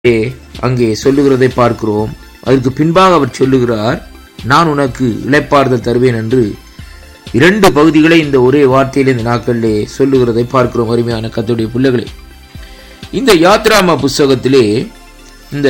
அங்கே சொல்லுகிறதை பார்க்கிறோம் அதற்கு பின்பாக அவர் சொல்லுகிறார் நான் உனக்கு இளைப்பாறுதல் தருவேன் என்று இரண்டு பகுதிகளை இந்த ஒரே வார்த்தையில் இந்த நாட்களிலே சொல்லுகிறதை பார்க்கிறோம் அருமையான கத்துடைய பிள்ளைகளே இந்த யாத்ராமா புஸ்தகத்திலே இந்த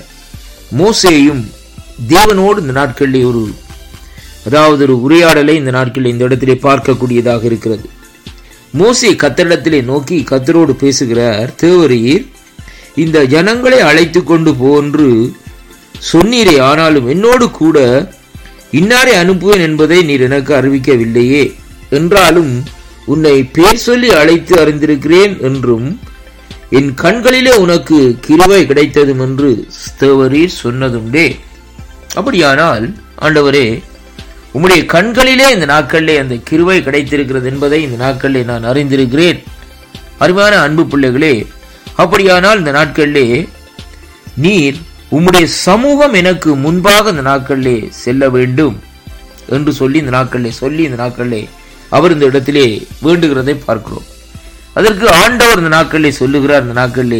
மோசேயும் தேவனோடு இந்த நாட்களிலே ஒரு அதாவது ஒரு உரையாடலை இந்த நாட்களில் இந்த இடத்திலே பார்க்கக்கூடியதாக இருக்கிறது மோசே கத்தரிடத்திலே நோக்கி கத்தரோடு பேசுகிறார் தேவரீர் இந்த ஜனங்களை அழைத்து கொண்டு போன்று சொன்னீரே ஆனாலும் என்னோடு கூட இன்னாரை அனுப்புவேன் என்பதை நீர் எனக்கு அறிவிக்கவில்லையே என்றாலும் உன்னை பேர் சொல்லி அழைத்து அறிந்திருக்கிறேன் என்றும் என் கண்களிலே உனக்கு கிருவை கிடைத்ததும் என்று தேவரீர் சொன்னதுண்டே அப்படியானால் ஆண்டவரே உம்முடைய கண்களிலே இந்த நாட்களிலே அந்த கிருவை கிடைத்திருக்கிறது என்பதை இந்த நாட்களிலே நான் அறிந்திருக்கிறேன் அருமையான அன்பு பிள்ளைகளே அப்படியானால் இந்த நாட்களிலே நீர் உம்முடைய சமூகம் எனக்கு முன்பாக இந்த நாட்களிலே செல்ல வேண்டும் என்று சொல்லி இந்த நாட்களிலே சொல்லி இந்த நாட்களிலே அவர் இந்த இடத்திலே வேண்டுகிறதை பார்க்கிறோம் அதற்கு ஆண்டவர் இந்த நாட்களிலே சொல்லுகிறார் இந்த நாட்களிலே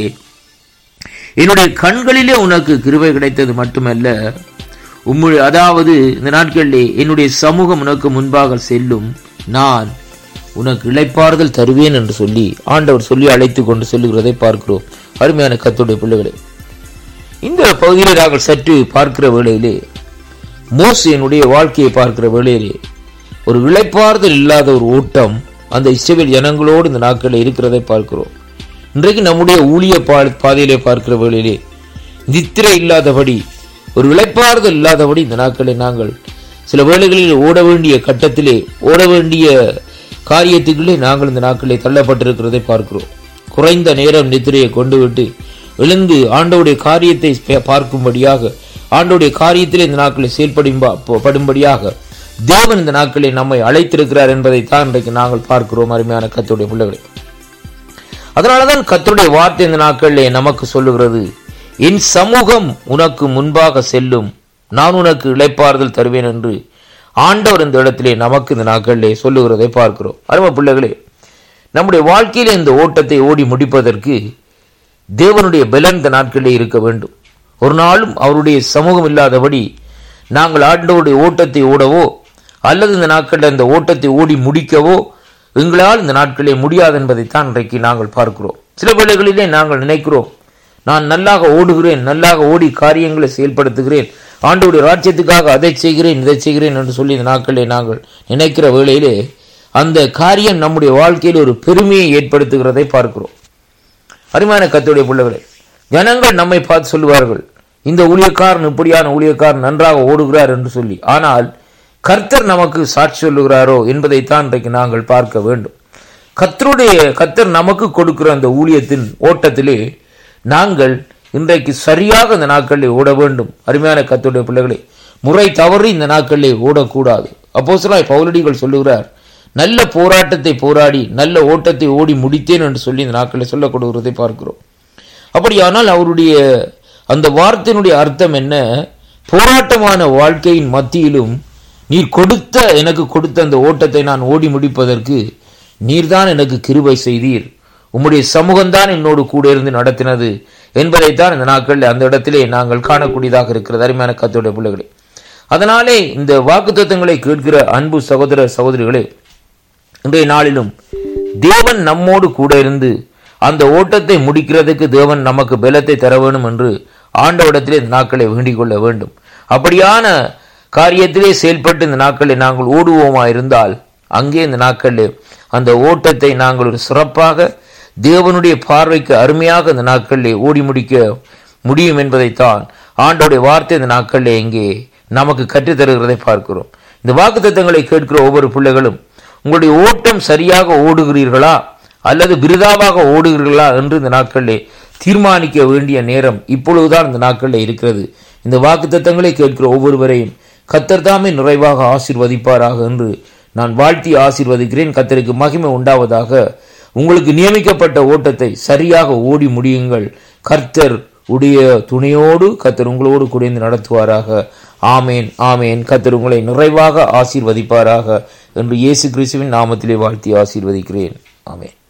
என்னுடைய கண்களிலே உனக்கு கிருபை கிடைத்தது மட்டுமல்ல உம்முடைய அதாவது இந்த நாட்களிலே என்னுடைய சமூகம் உனக்கு முன்பாக செல்லும் நான் உனக்கு இளைப்பாறுதல் தருவேன் என்று சொல்லி ஆண்டவர் சொல்லி அழைத்து கொண்டு செல்லுகிறதை பார்க்கிறோம் அருமையான கத்துடைய பிள்ளைகளே இந்த பகுதியில் நாங்கள் சற்று பார்க்கிற வேளையிலே மோசையினுடைய வாழ்க்கையை பார்க்கிற வேளையிலே ஒரு இளைப்பாறுதல் இல்லாத ஒரு ஓட்டம் அந்த இஸ்ரவேல் ஜனங்களோடு இந்த நாட்களில் இருக்கிறதை பார்க்கிறோம் இன்றைக்கு நம்முடைய ஊழிய பா- பாதையிலே பார்க்கிற வேளையிலே நித்திரை இல்லாதபடி ஒரு இளைப்பாறுதல் இல்லாதபடி இந்த நாட்களில் நாங்கள் சில வேளைகளில் ஓட வேண்டிய கட்டத்திலே ஓட வேண்டிய காரியத்துக்குள்ளே நாங்கள் இந்த நாட்களிலே தள்ளப்பட்டிருக்கிறதை பார்க்கிறோம் குறைந்த நேரம் நித்திரையை கொண்டு விட்டு எழுந்து ஆண்டவுடைய காரியத்தை பே- பார்க்கும்படியாக ஆண்டவுடைய காரியத்திலே இந்த நாட்களை செயல்படும் படும்படியாக தேவன் இந்த நாட்களில் நம்மை அழைத்திருக்கிறார் என்பதை தான் இன்றைக்கு நாங்கள் பார்க்கிறோம் அருமையான கத்துடைய பிள்ளைகளை அதனாலதான் கர்த்தருடைய வார்த்தை இந்த நாட்களிலே நமக்கு சொல்லுகிறது என் சமூகம் உனக்கு முன்பாக செல்லும் நான் உனக்கு இளைப்பாறுதல் தருவேன் என்று ஆண்டவர் இந்த இடத்திலே நமக்கு இந்த நாட்களிலே சொல்லுகிறதை பார்க்கிறோம் அருமை பிள்ளைகளே நம்முடைய வாழ்க்கையிலே இந்த ஓட்டத்தை ஓடி முடிப்பதற்கு தேவனுடைய பலன் இந்த நாட்களிலே இருக்க வேண்டும் ஒரு நாளும் அவருடைய சமூகம் இல்லாதபடி நாங்கள் ஆண்டவருடைய ஓட்டத்தை ஓடவோ அல்லது இந்த நாட்களில் இந்த ஓட்டத்தை ஓடி முடிக்கவோ எங்களால் இந்த நாட்களிலே முடியாது என்பதைத்தான் இன்றைக்கு நாங்கள் பார்க்கிறோம் சில வேளைகளிலே நாங்கள் நினைக்கிறோம் நான் நல்லாக ஓடுகிறேன் நல்லாக ஓடி காரியங்களை செயல்படுத்துகிறேன் ஆண்டவருடைய ராஜ்யத்துக்காக அதை செய்கிறேன் இதை செய்கிறேன் என்று சொல்லி இந்த நாட்களிலே நாங்கள் நினைக்கிற வேளையிலே அந்த காரியம் நம்முடைய வாழ்க்கையில் ஒரு பெருமையை ஏற்படுத்துகிறதை பார்க்கிறோம் அருமையான கத்துடைய பிள்ளைகளே ஜனங்கள் நம்மை பார்த்து சொல்லுவார்கள் இந்த ஊழியக்காரன் இப்படியான ஊழியக்காரன் நன்றாக ஓடுகிறார் என்று சொல்லி ஆனால் கர்த்தர் நமக்கு சாட்சி சொல்லுகிறாரோ என்பதைத்தான் இன்றைக்கு நாங்கள் பார்க்க வேண்டும் கர்த்தருடைய கர்த்தர் நமக்கு கொடுக்கிற அந்த ஊழியத்தின் ஓட்டத்திலே நாங்கள் இன்றைக்கு சரியாக இந்த நாட்களில் ஓட வேண்டும் அருமையான கர்த்தருடைய பிள்ளைகளே முறை தவறி இந்த நாட்களில் ஓடக்கூடாது அப்போ பவுலடிகள் சொல்லுகிறார் நல்ல போராட்டத்தை போராடி நல்ல ஓட்டத்தை ஓடி முடித்தேன் என்று சொல்லி இந்த நாட்களில் சொல்லப்படுகிறதை பார்க்கிறோம் அப்படியானால் அவருடைய அந்த வார்த்தையினுடைய அர்த்தம் என்ன போராட்டமான வாழ்க்கையின் மத்தியிலும் நீர் கொடுத்த எனக்கு கொடுத்த அந்த ஓட்டத்தை நான் ஓடி முடிப்பதற்கு நீர்தான் எனக்கு கிருபை செய்தீர் உம்முடைய சமூகம்தான் என்னோடு கூட இருந்து நடத்தினது என்பதைத்தான் இந்த நாட்களில் அந்த இடத்திலே நாங்கள் காணக்கூடியதாக இருக்கிறது அருமையான கத்தோடைய பிள்ளைகளே அதனாலே இந்த வாக்குத்தத்தங்களை கேட்கிற அன்பு சகோதர சகோதரிகளே இன்றைய நாளிலும் தேவன் நம்மோடு கூட இருந்து அந்த ஓட்டத்தை முடிக்கிறதுக்கு தேவன் நமக்கு பலத்தை தர வேண்டும் என்று ஆண்டவரிடத்திலே இந்த நாட்களை வேண்டிக் கொள்ள வேண்டும் அப்படியான காரியத்திலே செயல்பட்டு இந்த நாட்களை நாங்கள் ஓடுவோமா இருந்தால் அங்கே இந்த நாட்களில் அந்த ஓட்டத்தை நாங்கள் ஒரு சிறப்பாக தேவனுடைய பார்வைக்கு அருமையாக இந்த நாட்களிலே ஓடி முடிக்க முடியும் என்பதைத்தான் ஆண்டோடைய வார்த்தை இந்த நாட்களிலே இங்கே நமக்கு கற்றுத் தருகிறதை பார்க்கிறோம் இந்த வாக்குத்தத்தங்களை கேட்கிற ஒவ்வொரு பிள்ளைகளும் உங்களுடைய ஓட்டம் சரியாக ஓடுகிறீர்களா அல்லது விருதாவாக ஓடுகிறீர்களா என்று இந்த நாட்களிலே தீர்மானிக்க வேண்டிய நேரம் இப்பொழுதுதான் இந்த நாட்களில் இருக்கிறது இந்த வாக்குத்தத்தங்களை கேட்கிற ஒவ்வொருவரையும் கத்தர் தாமே நிறைவாக ஆசீர்வதிப்பாராக என்று நான் வாழ்த்தி ஆசீர்வதிக்கிறேன் கத்தருக்கு மகிமை உண்டாவதாக உங்களுக்கு நியமிக்கப்பட்ட ஓட்டத்தை சரியாக ஓடி முடியுங்கள் கர்த்தர் உடைய துணையோடு கத்தர் உங்களோடு குறைந்து நடத்துவாராக ஆமேன் ஆமேன் கத்தர் உங்களை நிறைவாக ஆசீர்வதிப்பாராக என்று இயேசு கிறிஸ்துவின் நாமத்திலே வாழ்த்தி ஆசீர்வதிக்கிறேன் ஆமேன்